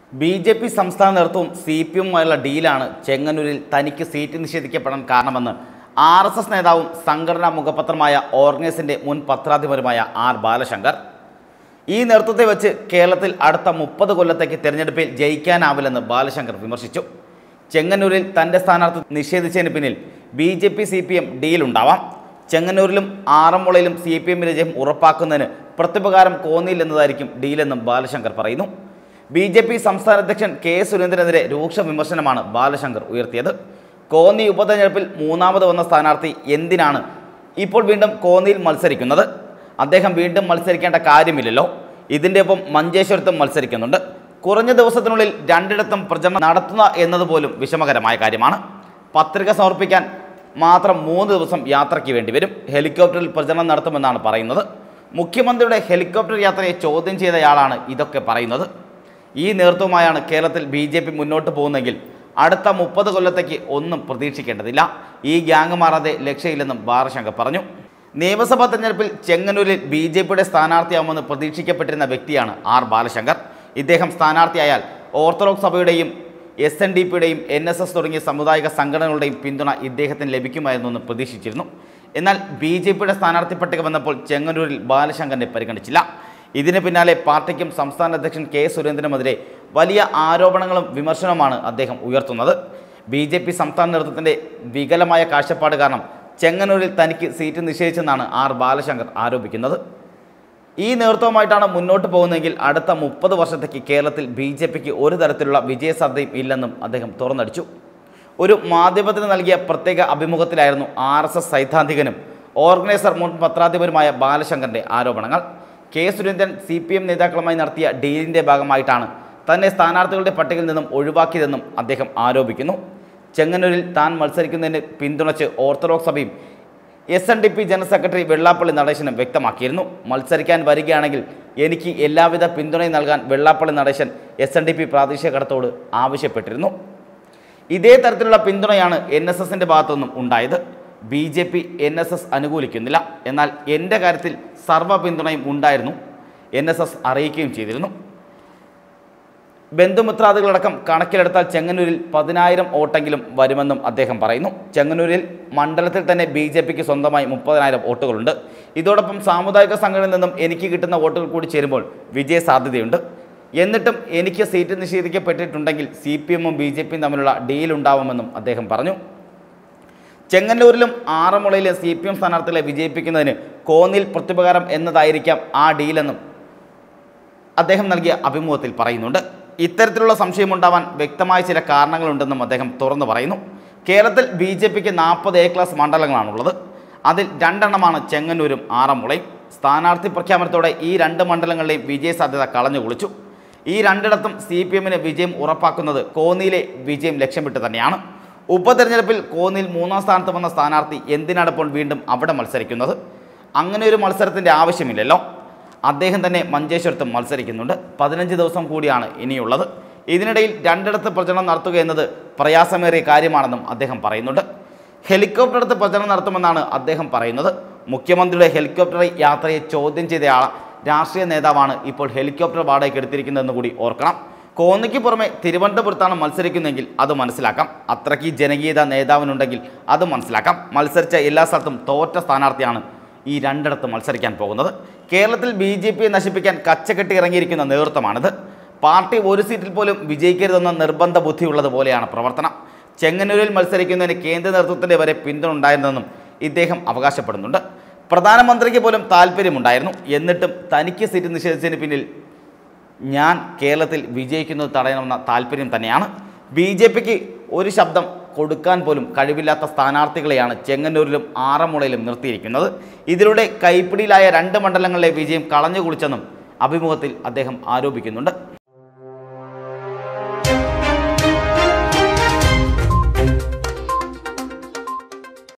B J P സംസ്ഥാന നേതൃത്വവും C P എമ്മുമായുള്ള ഡീലാണ് ചെങ്ങന്നൂരിൽ തനിക്ക് സീറ്റ് നിഷേധിക്കപ്പെടാൻ കാരണമെന്ന് ആർ എസ് എസ് നേതാവും സംഘടനാ മുഖപത്രമായ ഓർഗനൈസിന്റെ മുൻ പത്രാധിപരുമായ ആർ ബാലശങ്കർ ഈ നേതൃത്വത്തെ വെച്ച് കേരളത്തിൽ അടുത്ത മുപ്പത് കൊല്ലത്തേക്ക് തെരഞ്ഞെടുപ്പിൽ ജയിക്കാനാവില്ലെന്ന് ബാലശങ്കർ വിമർശിച്ചു ചെങ്ങന്നൂരിൽ തൻ്റെ സ്ഥാനാർത്ഥി നിഷേധിച്ചതിന് പിന്നിൽ B J P C P M ഡീലുണ്ടാവാം ചെങ്ങന്നൂരിലും ആറന്മുളയിലും സി പി എമ്മിന് ജയം ഉറപ്പാക്കുന്നതിന് പ്രത്യുപകാരം കോന്നിയിൽ എന്നതായിരിക്കും ഡീലെന്നും ബാലശങ്കർ പറയുന്നു ബി ജെ പി സംസ്ഥാന അധ്യക്ഷൻ കെ സുരേന്ദ്രനെതിരെ രൂക്ഷ വിമർശനമാണ് ബാലശങ്കർ ഉയർത്തിയത് കോന്നി ഉപതെരഞ്ഞെടുപ്പിൽ മൂന്നാമത് വന്ന സ്ഥാനാർത്ഥി എന്തിനാണ് ഇപ്പോൾ വീണ്ടും കോന്നിയിൽ മത്സരിക്കുന്നത് അദ്ദേഹം വീണ്ടും മത്സരിക്കേണ്ട കാര്യമില്ലല്ലോ ഇതിൻ്റെ ഒപ്പം മഞ്ചേശ്വരത്തും മത്സരിക്കുന്നുണ്ട് കുറഞ്ഞ ദിവസത്തിനുള്ളിൽ രണ്ടിടത്തും പ്രചരണം നടത്തുക എന്നതുപോലും വിഷമകരമായ കാര്യമാണ് പത്രിക സമർപ്പിക്കാൻ മാത്രം മൂന്ന് ദിവസം യാത്രയ്ക്ക് വേണ്ടിവരും ഹെലികോപ്റ്ററിൽ പ്രചരണം നടത്തുമെന്നാണ് പറയുന്നത് മുഖ്യമന്ത്രിയുടെ ഹെലികോപ്റ്റർ യാത്രയെ ചോദ്യം ചെയ്തയാളാണ് ഇതൊക്കെ പറയുന്നത് ഈ നേതൃത്വമായാണ് കേരളത്തിൽ ബി ജെ പി മുന്നോട്ട് പോകുന്നതെങ്കിൽ അടുത്ത മുപ്പത് കൊല്ലത്തേക്ക് ഒന്നും പ്രതീക്ഷിക്കേണ്ടതില്ല ഈ ഗ്യാങ് മാറാതെ ലക്ഷ്യമില്ലെന്നും ബാലശങ്കർ പറഞ്ഞു നിയമസഭാ തെരഞ്ഞെടുപ്പിൽ ചെങ്ങന്നൂരിൽ ബി ജെ പിയുടെ സ്ഥാനാർത്ഥിയാവുമെന്ന് പ്രതീക്ഷിക്കപ്പെട്ടിരുന്ന വ്യക്തിയാണ് ആർ ബാലശങ്കർ ഇദ്ദേഹം സ്ഥാനാർത്ഥിയായാൽ ഓർത്തഡോക്സ് സഭയുടെയും എസ് എൻ ഡി പിയുടെയും എൻ എസ് എസ് തുടങ്ങിയ സാമുദായിക സംഘടനകളുടെയും പിന്തുണ ഇദ്ദേഹത്തിന് ലഭിക്കുമായിരുന്നു എന്ന് പ്രതീക്ഷിച്ചിരുന്നു എന്നാൽ ബി ജെ പിയുടെ സ്ഥാനാർത്ഥി പട്ടിക വന്നപ്പോൾ ചെങ്ങന്നൂരിൽ ബാലശങ്കറിനെ പരിഗണിച്ചില്ല ഇതിന് പിന്നാലെ പാർട്ടിക്കും സംസ്ഥാന അധ്യക്ഷൻ കെ സുരേന്ദ്രനുമെതിരെ വലിയ ആരോപണങ്ങളും വിമർശനവുമാണ് അദ്ദേഹം ഉയർത്തുന്നത് ബി ജെ പി സംസ്ഥാന നേതൃത്വത്തിൻ്റെ വികലമായ കാഴ്ചപ്പാട് കാരണം ചെങ്ങന്നൂരിൽ തനിക്ക് സീറ്റ് നിഷേധിച്ചെന്നാണ് ആർ ബാലശങ്കർ ആരോപിക്കുന്നത് ഈ നേതൃത്വമായിട്ടാണ് മുന്നോട്ട് പോകുന്നതെങ്കിൽ അടുത്ത മുപ്പത് വർഷത്തേക്ക് കേരളത്തിൽ ബി ജെ പിക്ക് ഒരു തരത്തിലുള്ള വിജയസാധ്യതയും ഇല്ലെന്നും അദ്ദേഹം തുറന്നടിച്ചു ഒരു മാധ്യമത്തിന് നൽകിയ പ്രത്യേക അഭിമുഖത്തിലായിരുന്നു ആർ എസ് എസ് സൈദ്ധാന്തികനും ഓർഗനൈസർ മുൻ പത്രാധിപരുമായ ബാലശങ്കറിൻ്റെ ആരോപണങ്ങൾ K Surendran C P M നേതാക്കളുമായി നടത്തിയ ഡീലിൻ്റെ ഭാഗമായിട്ടാണ് തന്നെ സ്ഥാനാർത്ഥികളുടെ പട്ടികയിൽ നിന്നും ഒഴിവാക്കിയതെന്നും അദ്ദേഹം ആരോപിക്കുന്നു ചെങ്ങന്നൂരിൽ താൻ മത്സരിക്കുന്നതിന് പിന്തുണച്ച് ഓർത്തഡോക്സ് സഭയും S N D P general secretary Vellappally നടേശനും വ്യക്തമാക്കിയിരുന്നു മത്സരിക്കാൻ വരികയാണെങ്കിൽ എനിക്ക് എല്ലാവിധ പിന്തുണയും നൽകാൻ Vellappally Natesan S N D P പ്രാദേശിക ഘടകത്തോട് ആവശ്യപ്പെട്ടിരുന്നു ഇതേ തരത്തിലുള്ള പിന്തുണയാണ് എൻ എസ് എസിൻ്റെ ഭാഗത്തുനിന്നും ഉണ്ടായത് B J P N S S അനുകൂലിക്കുന്നില്ല എന്നാൽ എൻ്റെ കാര്യത്തിൽ സർവ്വ പിന്തുണയും ഉണ്ടായിരുന്നു എൻ എസ് എസ് അറിയിക്കുകയും ചെയ്തിരുന്നു ബന്ധുമിത്രാദികളടക്കം കണക്കിലെടുത്താൽ ചെങ്ങന്നൂരിൽ പതിനായിരം വോട്ടെങ്കിലും വരുമെന്നും അദ്ദേഹം പറയുന്നു ചെങ്ങന്നൂരിൽ മണ്ഡലത്തിൽ തന്നെ ബി ജെ പിക്ക് സ്വന്തമായി മുപ്പതിനായിരം വോട്ടുകളുണ്ട് ഇതോടൊപ്പം സാമുദായിക സംഘടനയിൽ നിന്നും എനിക്ക് കിട്ടുന്ന വോട്ടുകൾ കൂടി ചേരുമ്പോൾ വിജയ സാധ്യതയുണ്ട് എന്നിട്ടും എനിക്ക് സീറ്റ് നിഷേധിക്കപ്പെട്ടിട്ടുണ്ടെങ്കിൽ സി പി എമ്മും ബി ജെ പിയും തമ്മിലുള്ള ഡീൽ ഉണ്ടാവുമെന്നും അദ്ദേഹം പറഞ്ഞു ചെങ്ങന്നൂരിലും ആറന്മുളയിലും സി പി എം സ്ഥാനാർത്ഥികളെ വിജയിപ്പിക്കുന്നതിന് കോന്നിൽ പ്രത്യുപകാരം എന്നതായിരിക്കാം ആ ഡീലെന്നും അദ്ദേഹം നൽകിയ അഭിമുഖത്തിൽ പറയുന്നുണ്ട് ഇത്തരത്തിലുള്ള സംശയമുണ്ടാവാൻ വ്യക്തമായ ചില കാരണങ്ങളുണ്ടെന്നും അദ്ദേഹം തുറന്നു പറയുന്നു കേരളത്തിൽ ബി ജെ പിക്ക് നാൽപ്പത് എ ക്ലാസ് മണ്ഡലങ്ങളാണുള്ളത് അതിൽ രണ്ടെണ്ണമാണ് ചെങ്ങന്നൂരും ആറന്മുളയും സ്ഥാനാർത്ഥി പ്രഖ്യാപനത്തോടെ ഈ രണ്ട് മണ്ഡലങ്ങളിലെയും വിജയ സാധ്യത കളഞ്ഞു കുളിച്ചു ഈ രണ്ടിടത്തും സി പി എമ്മിന് വിജയം ഉറപ്പാക്കുന്നത് കോന്നിയിലെ വിജയം ലക്ഷ്യമിട്ട് തന്നെയാണ് ഉപതെരഞ്ഞെടുപ്പിൽ കോന്നിയിൽ മൂന്നാം സ്ഥാനത്ത് വന്ന സ്ഥാനാർത്ഥി എന്തിനാണ് ഇപ്പോൾ വീണ്ടും അവിടെ മത്സരിക്കുന്നത് അങ്ങനെ ഒരു മത്സരത്തിൻ്റെ ആവശ്യമില്ലല്ലോ അദ്ദേഹം തന്നെ മഞ്ചേശ്വരത്തും മത്സരിക്കുന്നുണ്ട് പതിനഞ്ച് ദിവസം കൂടിയാണ് ഇനിയുള്ളത് ഇതിനിടയിൽ രണ്ടിടത്ത് പ്രചരണം നടത്തുക എന്നത് പ്രയാസമേറിയ കാര്യമാണെന്നും അദ്ദേഹം പറയുന്നുണ്ട് ഹെലികോപ്റ്റർ എടുത്ത് പ്രചരണം നടത്തുമെന്നാണ് അദ്ദേഹം പറയുന്നത് മുഖ്യമന്ത്രിയുടെ ഹെലികോപ്റ്റർ യാത്രയെ ചോദ്യം ചെയ്തയാൾ രാഷ്ട്രീയ നേതാവാണ് ഇപ്പോൾ ഹെലികോപ്റ്റർ വാടകയ്ക്ക് എടുത്തിരിക്കുന്നതെന്ന് കൂടി ഓർക്കണം കോന്നിക്ക് പുറമെ തിരുവനന്തപുരത്താണ് മത്സരിക്കുന്നതെങ്കിൽ അത് മനസ്സിലാക്കാം അത്രയ്ക്ക് ജനകീയത നേതാവിനുണ്ടെങ്കിൽ അത് മനസ്സിലാക്കാം മത്സരിച്ച എല്ലാ സ്ഥലത്തും തോറ്റ സ്ഥാനാർത്ഥിയാണ് ഈ രണ്ടിടത്ത് മത്സരിക്കാൻ പോകുന്നത് കേരളത്തിൽ ബി ജെ പിയെ നശിപ്പിക്കാൻ കച്ചകെട്ടി ഇറങ്ങിയിരിക്കുന്ന നേതൃത്വമാണിത് പാർട്ടി ഒരു സീറ്റിൽ പോലും വിജയിക്കരുതെന്ന നിർബന്ധ ബുദ്ധിയുള്ളത് പോലെയാണ് പ്രവർത്തനം ചെങ്ങന്നൂരിൽ മത്സരിക്കുന്നതിന് കേന്ദ്ര നേതൃത്വത്തിൻ്റെ വരെ പിന്തുണ ഉണ്ടായിരുന്നെന്നും ഇദ്ദേഹം അവകാശപ്പെടുന്നുണ്ട് പ്രധാനമന്ത്രിക്ക് പോലും താല്പര്യമുണ്ടായിരുന്നു എന്നിട്ടും തനിക്ക് സീറ്റ് നിഷേധിച്ചതിന് പിന്നിൽ ഞാൻ കേരളത്തിൽ വിജയിക്കുന്നത് തടയണമെന്ന താല്പര്യം തന്നെയാണ് ബി ജെ പിക്ക് ഒരു ശബ്ദം കൊടുക്കാൻ പോലും കഴിവില്ലാത്ത സ്ഥാനാർത്ഥികളെയാണ് ചെങ്ങന്നൂരിലും ആറന്മുളയിലും നിർത്തിയിരിക്കുന്നത് ഇതിലൂടെ കൈപ്പിടിയിലായ രണ്ട് മണ്ഡലങ്ങളിലെ വിജയം കളഞ്ഞു കുളിച്ചെന്നും അഭിമുഖത്തിൽ അദ്ദേഹം ആരോപിക്കുന്നുണ്ട്